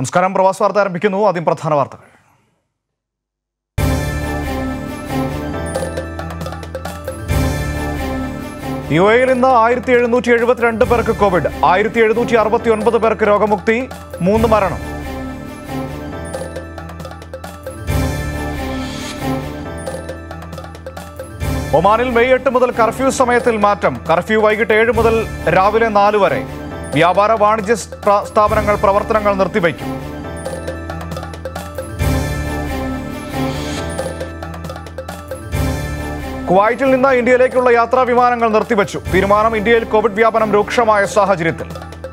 നമസ്കാരം പ്രവാസ വാർത്ത ആരംഭിക്കുന്നു ആദ്യം പ്രധാന വാർത്തകൾ യു എയിൽ ഇന്ന് ആയിരത്തി എഴുന്നൂറ്റി എഴുപത്തിരണ്ട് പേർക്ക് കോവിഡ് ആയിരത്തി എഴുന്നൂറ്റി അറുപത്തി ഒൻപത് പേർക്ക് രോഗമുക്തി മൂന്ന് മരണം ഒമാനിൽ മെയ് എട്ട് മുതൽ കർഫ്യൂ സമയത്തിൽ മാറ്റം കർഫ്യൂ വൈകിട്ട് ഏഴ് മുതൽ രാവിലെ നാല് വരെ വ്യാപാര വാണിജ്യ സ്ഥാ- സ്ഥാപനങ്ങൾ പ്രവർത്തനങ്ങൾ നിർത്തിവയ്ക്കും കുവൈറ്റിൽ നിന്ന് ഇന്ത്യയിലേക്കുള്ള യാത്രാ വിമാനങ്ങൾ നിർത്തിവച്ചു തീരുമാനം ഇന്ത്യയിൽ കോവിഡ് വ്യാപനം രൂക്ഷമായ സാഹചര്യത്തിൽ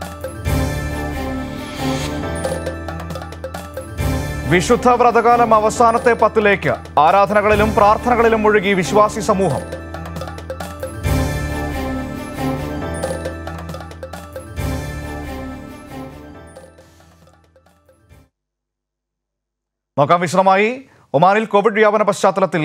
വിശുദ്ധ വ്രതകാലം അവസാനത്തെ പത്തിലേക്ക് ആരാധനകളിലും പ്രാർത്ഥനകളിലും മുഴുകി വിശ്വാസി സമൂഹം നോക്കാം വിശദമായി ഒമാനിൽ കോവിഡ് വ്യാപന പശ്ചാത്തലത്തിൽ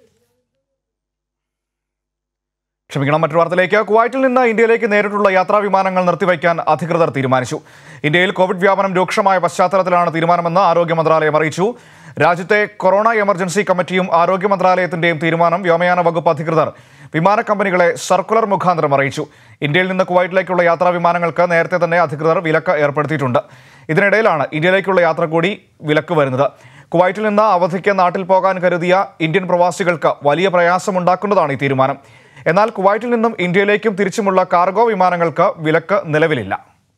ക്ഷമിക്കണം മറ്റൊരു വാർത്തയിലേക്ക് കുവൈറ്റിൽ നിന്ന് ഇന്ത്യയിലേക്ക് നേരിട്ടുള്ള യാത്രാ വിമാനങ്ങൾ നിർത്തിവയ്ക്കാൻ അധികൃതർ തീരുമാനിച്ചു ഇന്ത്യയിൽ കോവിഡ് വ്യാപനം രൂക്ഷമായ പശ്ചാത്തലത്തിലാണ് തീരുമാനമെന്ന് ആരോഗ്യ മന്ത്രാലയം അറിയിച്ചു രാജ്യത്തെ കൊറോണ എമർജൻസി കമ്മിറ്റിയും ആരോഗ്യ മന്ത്രാലയത്തിന്റെയും തീരുമാനം വ്യോമയാന വകുപ്പ് അധികൃതർ വിമാന കമ്പനികളെ സർക്കുലർ മുഖാന്തരം അറിയിച്ചു ഇന്ത്യയിൽ നിന്ന് കുവൈറ്റിലേക്കുള്ള യാത്രാ വിമാനങ്ങൾക്ക് നേരത്തെ തന്നെ അധികൃതർ വിലക്ക് ഏർപ്പെടുത്തിയിട്ടുണ്ട് ഇതിനിടയിലാണ് ഇന്ത്യയിലേക്കുള്ള യാത്ര കൂടി വിലക്ക് വരുന്നത് കുവൈറ്റിൽ നിന്ന് അവധിക്ക് നാട്ടിൽ പോകാൻ കരുതിയ ഇന്ത്യൻ പ്രവാസികൾക്ക് വലിയ പ്രയാസമുണ്ടാക്കുന്നതാണ് ഈ തീരുമാനം എന്നാൽ കുവൈറ്റിൽ നിന്നും ഇന്ത്യയിലേക്കും തിരിച്ചുമുള്ള കാർഗോ വിമാനങ്ങൾക്ക് വിലക്ക് നിലവിലില്ല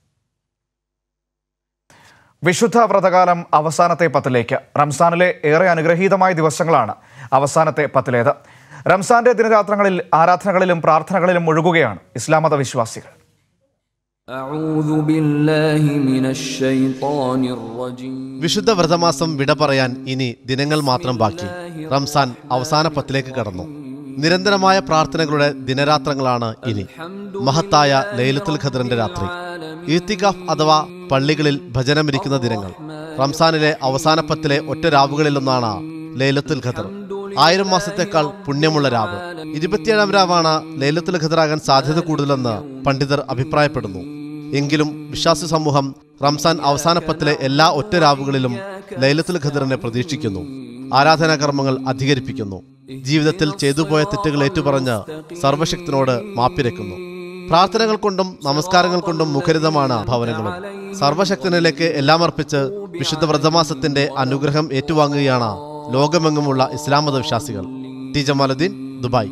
വിശുദ്ധ വ്രതകാലം അവസാനത്തെ പത്തിലേക്ക് റംസാനിലെ ഏറെ അനുഗ്രഹീതമായ ദിവസങ്ങളാണ് അവസാനത്തെ പത്തിലേത് റംസാന്റെ ദിനരാത്രങ്ങളിൽ ആരാധനകളിലും പ്രാർത്ഥനകളിലും മുഴുകുകയാണ് ഇസ്ലാം മത വിശ്വാസികൾ أعوذ بالله من الشيطان الرجيم വിശുദ്ധ വ്രതമാസം വിട പറയാൻ ഇനി ദിനങ്ങൾ മാത്രം ബാക്കി റംസാൻ അവസാന പത്തിലേക്ക് കടന്നു നിരന്തരമായ പ്രാർത്ഥനകളുടെ ദിനരാത്രങ്ങളാണ് ഇനി മഹത്തായ ലൈലത്തുൽ ഖദറിന്റെ രാത്രി ഈത്തികാഫ് അഥവാ പള്ളികളിൽ ഭജനമിരിക്കുന്ന ദിനങ്ങൾ റംസാനിലെ അവസാന പത്തിലെ ഒറ്റ രാവുകളിലൊന്നാണ് ലൈലത്തുൽ ഖദർ ആയിരം മാസത്തേക്കാൾ പുണ്യമുള്ള രാവ് ഇരുപത്തിയേഴാം രാവാണ് ലൈലത്തുൽ ഖദറാകാൻ സാധ്യത കൂടുതലെന്ന് പണ്ഡിതർ അഭിപ്രായപ്പെടുന്നു എങ്കിലും വിശ്വാസി സമൂഹം റംസാൻ അവസാന പത്തിലെ എല്ലാ ഒറ്റ രാവുകളിലും ലൈലത്തുൽ ഖദറിനെ പ്രതീക്ഷിക്കുന്നു ആരാധനാകർമ്മങ്ങൾ അധികരിപ്പിക്കുന്നു ജീവിതത്തിൽ ചെയ്തുപോയ തെറ്റുകൾ ഏറ്റുപറഞ്ഞ് സർവശക്തനോട് മാപ്പിരക്കുന്നു പ്രാർത്ഥനകൾ കൊണ്ടും നമസ്കാരങ്ങൾ കൊണ്ടും മുഖരിതമാണ് ഭവനങ്ങളും സർവശക്തനിലേക്ക് എല്ലാം അർപ്പിച്ച് വിശുദ്ധ വ്രതമാസത്തിന്റെ അനുഗ്രഹം ഏറ്റുവാങ്ങുകയാണ് ലോകമെങ്ങുമുള്ള ഇസ്ലാം മത വിശ്വാസികൾ T Jamaluddin Dubai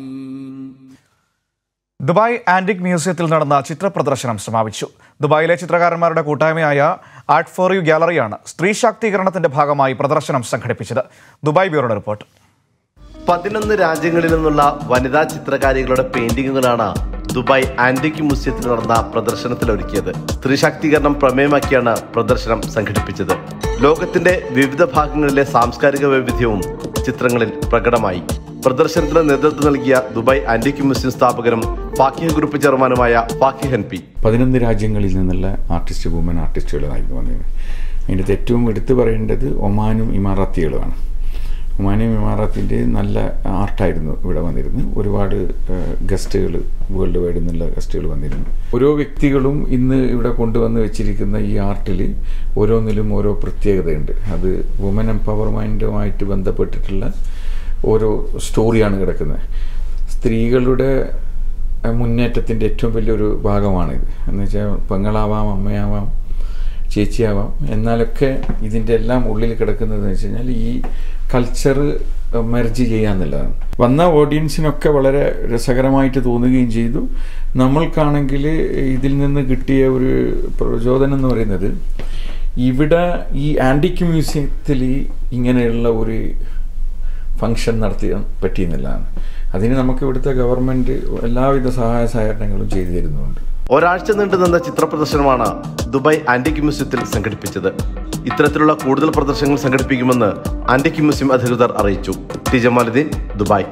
Dubai antique മ്യൂസിയത്തിൽ നടന്ന ചിത്ര പ്രദർശനം സമാപിച്ചു ദുബായിലെ ചിത്രകാരന്മാരുടെ കൂട്ടായ്മയായ ആർട്ട് ഫോർ യു ഗാലറിയാണ് സ്ത്രീ ശാക്തീകരണത്തിന്റെ ഭാഗമായി പ്രദർശനം സംഘടിപ്പിച്ചത് ദുബായ് ബ്യൂറോയുടെ റിപ്പോർട്ട് പതിനൊന്ന് രാജ്യങ്ങളിൽ നിന്നുള്ള വനിതാ ചിത്രകാരികളുടെ പെയിന്റിങ്ങുകളാണ് ദുബായ് ആന്റിക് മ്യൂസിയത്തിൽ നടന്ന പ്രദർശനത്തിൽ ഒരുക്കിയത് സ്ത്രീ ശാക്തീകരണം പ്രമേയമാക്കിയാണ് പ്രദർശനം സംഘടിപ്പിച്ചത് ലോകത്തിന്റെ വിവിധ ഭാഗങ്ങളിലെ സാംസ്കാരിക വൈവിധ്യവും ചിത്രങ്ങളിൽ പ്രകടമായി പ്രദർശനത്തിന് നേതൃത്വം നൽകിയ ദുബായ് ആന്റിക് മ്യൂസിയം സ്ഥാപകനും ഫാക്കിഹ് ഗ്രൂപ്പ് ചെയർമാനുമായ ഫാക്കിഹ് എൻ പി പതിനൊന്ന് രാജ്യങ്ങളിൽ നിന്നുള്ള ആർട്ടിസ്റ്റ് വുമൻ ആർട്ടിസ്റ്റുകളായിരുന്നു വന്നത് അതിൻ്റെ അകത്ത് ഏറ്റവും എടുത്തു പറയേണ്ടത് ഒമാനും ഇമാറാത്തികളുമാണ് ഒമാനും ഇമാറാത്തിൻ്റെ നല്ല ആർട്ടായിരുന്നു ഇവിടെ വന്നിരുന്നത് ഒരുപാട് ഗസ്റ്റുകൾ വേൾഡ് വൈഡ് നിന്നുള്ള ഗസ്റ്റുകൾ വന്നിരുന്നു ഓരോ വ്യക്തികളും ഇന്ന് ഇവിടെ കൊണ്ടുവന്ന് വെച്ചിരിക്കുന്ന ഈ ആർട്ടിൽ ഓരോന്നിലും ഓരോ പ്രത്യേകതയുണ്ട് അത് വുമൻ എംപവർമെൻറ്റുമായിട്ട് ബന്ധപ്പെട്ടിട്ടുള്ള ഓരോ സ്റ്റോറിയാണ് കിടക്കുന്നത് സ്ത്രീകളുടെ അഹ് മുന്നേറ്റത്തിൻ്റെ ഏറ്റവും വലിയൊരു ഭാഗമാണിത് എന്ന് വെച്ചാൽ പെങ്ങളാവാം അമ്മയാവാം ചേച്ചിയാവാം എന്നാലൊക്കെ ഇതിൻ്റെ എല്ലാം ഉള്ളിൽ കിടക്കുന്നത് വെച്ച് കഴിഞ്ഞാൽ ഈ കൾച്ചർ മെർജ് ചെയ്യാന്നുള്ളതാണ് വന്ന ഓഡിയൻസിനൊക്കെ വളരെ രസകരമായിട്ട് തോന്നുകയും ചെയ്തു നമ്മൾക്കാണെങ്കിൽ ഇതിൽ നിന്ന് കിട്ടിയ ഒരു പ്രചോദനം എന്ന് പറയുന്നത് ഇവിടെ ഈ ആൻറ്റിക് മ്യൂസിയത്തിൽ ഇങ്ങനെയുള്ള ഒരു ഫങ്ഷൻ നടത്തിയാൻ പറ്റിയെന്നുള്ളതാണ് അതിന് നമുക്ക് ഇവിടുത്തെ ഗവൺമെൻറ് എല്ലാവിധ സഹായ സഹകരണങ്ങളും ചെയ്തു തരുന്നുണ്ട് ഒരാഴ്ച നീണ്ടുനിന്ന ചിത്ര പ്രദർശനമാണ് ദുബായ് ആന്റിക് മ്യൂസിയത്തിൽ സംഘടിപ്പിച്ചത് ഇത്തരത്തിലുള്ള കൂടുതൽ പ്രദർശനങ്ങൾ സംഘടിപ്പിക്കുമെന്ന് ആന്റിക് മ്യൂസിയം അധികൃതർ അറിയിച്ചു ടി ജമാലുദ്ദീൻ ദുബായ്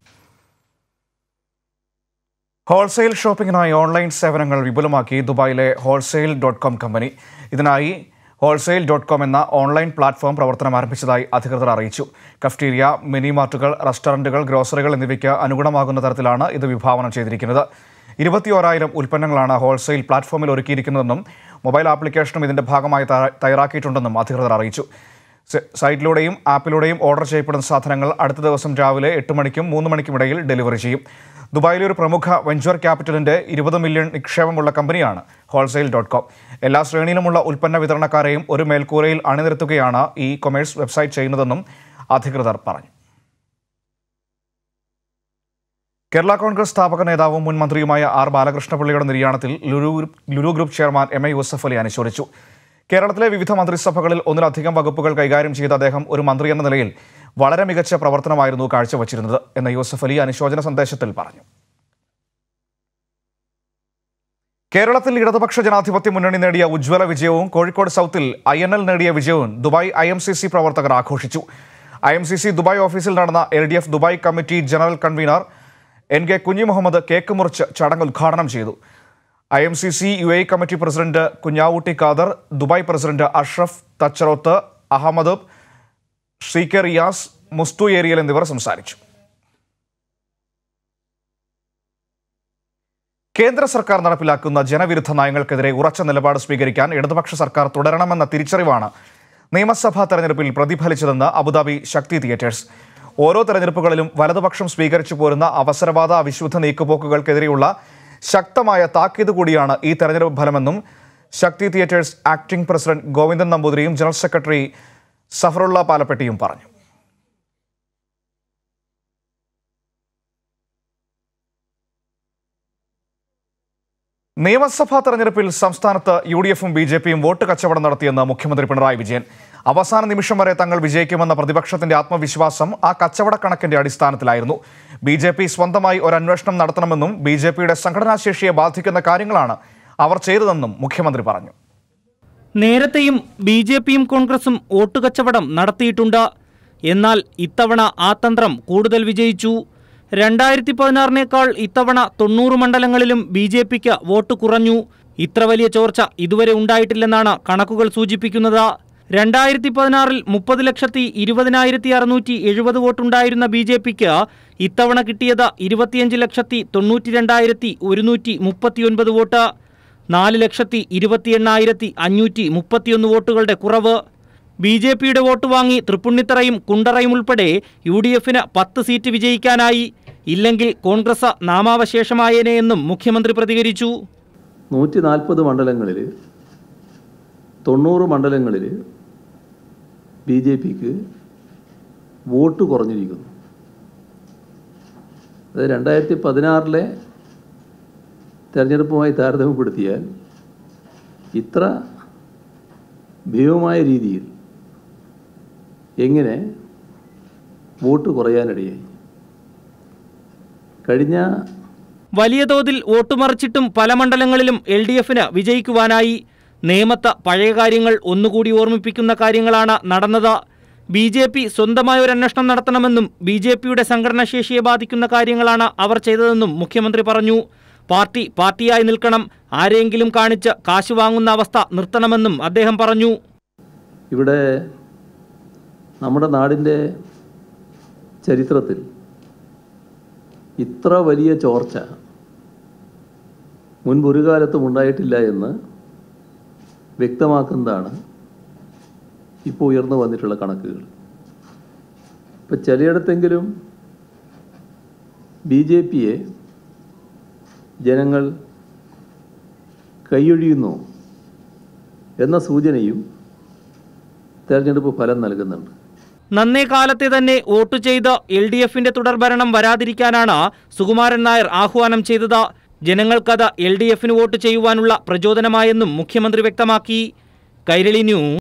ഹോൾസെയിൽ ഷോപ്പിംഗിനായി ഓൺലൈൻ സേവനങ്ങൾ വിപുലമാക്കി ദുബായിലെ ഹോൾസെയിൽ ഡോട്ട് കോം കമ്പനി ഇതിനായി ഹോൾസെയിൽ ഡോട്ട് കോം എന്ന ഓൺലൈൻ പ്ലാറ്റ്ഫോം പ്രവർത്തനം ആരംഭിച്ചതായി അധികൃതർ അറിയിച്ചു കഫ്റ്റീരിയ മിനി മാർട്ടുകൾ റെസ്റ്റോറന്റുകൾ ഗ്രോസറികൾ എന്നിവയ്ക്ക് അനുഗുണമാകുന്ന തരത്തിലാണ് ഇത് വിഭാവനം ചെയ്തിരിക്കുന്നത് ഇരുപത്തിയോരായിരം ഉൽപ്പന്നങ്ങളാണ് ഹോൾസെയിൽ പ്ലാറ്റ്ഫോമിൽ ഒരുക്കിയിരിക്കുന്നതെന്നും മൊബൈൽ ആപ്ലിക്കേഷനും ഇതിന്റെ ഭാഗമായി തയ്യാ- തയ്യാറാക്കിയിട്ടുണ്ടെന്നും അധികൃതർ അറിയിച്ചു സ- സൈറ്റിലൂടെയും ആപ്പിലൂടെയും ഓർഡർ ചെയ്യപ്പെടുന്ന സാധനങ്ങൾ അടുത്ത ദിവസം രാവിലെ എട്ട് മണിക്കും മൂന്ന് മണിക്കും ഇടയിൽ ഡെലിവറി ചെയ്യും ദുബായിലെ ഒരു പ്രമുഖ വെഞ്ചർ ക്യാപിറ്റലിന്റെ ഇരുപത് മില്യൺ നിക്ഷേപമുള്ള കമ്പനിയാണ് ഹോൾസെയിൽ ഡോട്ട് കോം എല്ലാ ശ്രേണിയിലുമുള്ള ഉൽപ്പന്ന വിതരണക്കാരെയും ഒരു മേൽക്കൂരയിൽ അണിനിരത്തുകയാണ് ഈ കൊമേഴ്സ് വെബ്സൈറ്റ് ചെയ്യുന്നതെന്നും അധികൃതർ പറഞ്ഞു കേരള കോൺഗ്രസ് സ്ഥാപക നേതാവും മുൻ മന്ത്രിയുമായ ആർ ബാലകൃഷ്ണപിള്ളയുടെ നിര്യാണത്തിൽ Lulu group Lulu group chairman M A Yusuf Ali അനുശോചിച്ചു കേരളത്തിലെ വിവിധ മന്ത്രിസഭകളിൽ ഒന്നിലധികം വകുപ്പുകൾ കൈകാര്യം ചെയ്ത അദ്ദേഹം ഒരു മന്ത്രി എന്ന നിലയിൽ വളരെ മികച്ച പ്രവർത്തനമായിരുന്നു കാഴ്ചവച്ചിരുന്നത് എന്ന് യൂസഫ് അലി അനുശോചന സന്ദേശത്തിൽ പറഞ്ഞു കേരളത്തിൽ ഇടതുപക്ഷ ജനാധിപത്യ മുന്നണി നേടിയ ഉജ്ജ്വല വിജയവും കോഴിക്കോട് സൗത്തിൽ ഐ എൻ എൽ നേടിയ വിജയവും Dubai I M C C പ്രവർത്തകർ ആഘോഷിച്ചു I M C C Dubai ഓഫീസിൽ നടന്ന L D F Dubai committee general convener N K Kunhi Muhammad cake മുറിച്ച് ചടങ്ങ് ഉദ്ഘാടനം ചെയ്തു I M C C U A committee president Kunhavootty Khader Dubai president Ashraf Thacharoth Ahmed C K Riyas Musthu Eriyal എന്നിവർ സംസാരിച്ചു കേന്ദ്ര സർക്കാർ നടപ്പിലാക്കുന്ന ജനവിരുദ്ധ നയങ്ങൾക്കെതിരെ ഉറച്ച നിലപാട് സ്വീകരിക്കാൻ ഇടതുപക്ഷ സർക്കാർ തുടരണമെന്ന തിരിച്ചറിവാണ് നിയമസഭാ തെരഞ്ഞെടുപ്പിൽ പ്രതിഫലിച്ചതെന്ന് അബുദാബി ശക്തി തിയേറ്റേഴ്സ് ഓരോ തെരഞ്ഞെടുപ്പുകളിലും വലതുപക്ഷം സ്വീകരിച്ചു പോരുന്ന അവസരവാദ അവിശുദ്ധ നീക്കുപോക്കുകൾക്കെതിരെയുള്ള ശക്തമായ താക്കീത് കൂടിയാണ് ഈ തെരഞ്ഞെടുപ്പ് ഫലമെന്നും Shakthi theatres acting president Govindan നമ്പൂതിരിയും ജനറൽ സെക്രട്ടറി സഫറുള്ള പാലപ്പെട്ടിയും പറഞ്ഞു നിയമസഭാ തെരഞ്ഞെടുപ്പിൽ സംസ്ഥാനത്ത് യു ഡി എഫും ബി ജെ പിയും വോട്ട് കച്ചവടം നടത്തിയെന്ന് മുഖ്യമന്ത്രി പിണറായി വിജയൻ അവസാന നിമിഷം വരെ തങ്ങൾ വിജയിക്കുമെന്ന പ്രതിപക്ഷത്തിന്റെ ആത്മവിശ്വാസം ആ കച്ചവട കണക്കിന്റെ അടിസ്ഥാനത്തിലായിരുന്നു ബി ജെ പി സ്വന്തമായി ഒരു അന്വേഷണം നടത്തണമെന്നും ബി ജെ പിയുടെ സംഘടനാശേഷിയെ ബാധിക്കുന്ന കാര്യങ്ങളാണ് അവർ ചെയ്തതെന്നും മുഖ്യമന്ത്രി പറഞ്ഞു നേരത്തെയും ബി ജെ പിയും കോൺഗ്രസും വോട്ടുകച്ചവടം നടത്തിയിട്ടുണ്ട് എന്നാൽ ഇത്തവണ ആ തന്ത്രം കൂടുതൽ വിജയിച്ചു രണ്ടായിരത്തി പതിനാറിനേക്കാൾ ഇത്തവണ തൊണ്ണൂറ് മണ്ഡലങ്ങളിലും ബി ജെ പിക്ക് വോട്ട് കുറഞ്ഞു ഇത്ര വലിയ ചോർച്ച ഇതുവരെ ഉണ്ടായിട്ടില്ലെന്നാണ് കണക്കുകൾ സൂചിപ്പിക്കുന്നത് രണ്ടായിരത്തി പതിനാറിൽ മുപ്പത് ലക്ഷത്തി ഇരുപതിനായിരത്തി അറുന്നൂറ്റി എഴുപത് വോട്ടുണ്ടായിരുന്ന ബി ജെ പിക്ക് ഇത്തവണ കിട്ടിയത് ഇരുപത്തിയഞ്ച് ലക്ഷത്തി തൊണ്ണൂറ്റി രണ്ടായിരത്തി ഒരുന്നൂറ്റി മുപ്പത്തിയൊൻപത് വോട്ട് നാല് ലക്ഷത്തി ഇരുപത്തി എണ്ണായിരത്തി അഞ്ഞൂറ്റി മുപ്പത്തിയൊന്ന് വോട്ടുകളുടെ കുറവ് ബി ജെ പിയുടെ വോട്ട് വാങ്ങി തൃപ്പുണിത്തറയും കുണ്ടറയും ഉൾപ്പെടെ യു ഡി എഫിന് പത്ത് സീറ്റ് വിജയിക്കാനായി ഇല്ലെങ്കിൽ കോൺഗ്രസ് നാമാവശേഷമായേനെ എന്നും മുഖ്യമന്ത്രി പ്രതികരിച്ചു നൂറ്റി നാൽപ്പത് മണ്ഡലങ്ങളിൽ തൊണ്ണൂറ് മണ്ഡലങ്ങളിൽ ബി ജെ പിക്ക് വോട്ട് കുറഞ്ഞിരിക്കുന്നു അത് രണ്ടായിരത്തി പതിനാറിലെ തെരഞ്ഞെടുപ്പുമായി താരതമ്യപ്പെടുത്തിയാൽ ഇത്ര ഭീമമായ രീതിയിൽ എങ്ങനെ വോട്ട് കുറയാനിടയായി കഴിഞ്ഞ വലിയ തോതിൽ വോട്ടുമറിച്ചിട്ടും പല മണ്ഡലങ്ങളിലും എൽ ഡി എഫിന് വിജയിക്കുവാനായി നേമത്ത് പഴയ കാര്യങ്ങൾ ഒന്നുകൂടി ഓർമ്മിപ്പിക്കുന്ന കാര്യങ്ങളാണ് നടന്നത് ബി ജെ പി സ്വന്തമായ ഒരു അന്വേഷണം നടത്തണമെന്നും ബി ജെ പിയുടെ സംഘടനാശേഷിയെ ബാധിക്കുന്ന കാര്യങ്ങളാണ് അവർ ചെയ്തതെന്നും മുഖ്യമന്ത്രി പറഞ്ഞു പാർട്ടി പാർട്ടിയായി നിൽക്കണം ആരെങ്കിലും കാണിച്ച് കാശ് വാങ്ങുന്ന അവസ്ഥ നിർത്തണമെന്നും അദ്ദേഹം പറഞ്ഞു ഇവിടെ നമ്മുടെ നാടിൻ്റെ ചരിത്രത്തിൽ ഇത്ര വലിയ ചോർച്ച മുൻപൊരു കാലത്തും ഉണ്ടായിട്ടില്ല എന്ന് വ്യക്തമാക്കുന്നതാണ് ഇപ്പോൾ ഉയർന്നു വന്നിട്ടുള്ള കണക്കുകൾ ഇപ്പം ചിലയിടത്തെങ്കിലും ബി ജെ പിയെ ജനങ്ങൾ കൈയൊഴിയുന്നു എന്ന സൂചനയും തെരഞ്ഞെടുപ്പ് ഫലം നൽകുന്നുണ്ട് നന്നേ കാലത്തെ തന്നെ വോട്ട് ചെയ്ത് എൽ ഡി എഫിന്റെ തുടർഭരണം വരാതിരിക്കാനാണ് സുകുമാരൻ നായർ ആഹ്വാനം ചെയ്തത് ജനങ്ങൾക്കത് എൽ ഡി എഫിന് വോട്ട് ചെയ്യുവാനുള്ള പ്രചോദനമായെന്നും മുഖ്യമന്ത്രി വ്യക്തമാക്കി കൈരളി ന്യൂസ്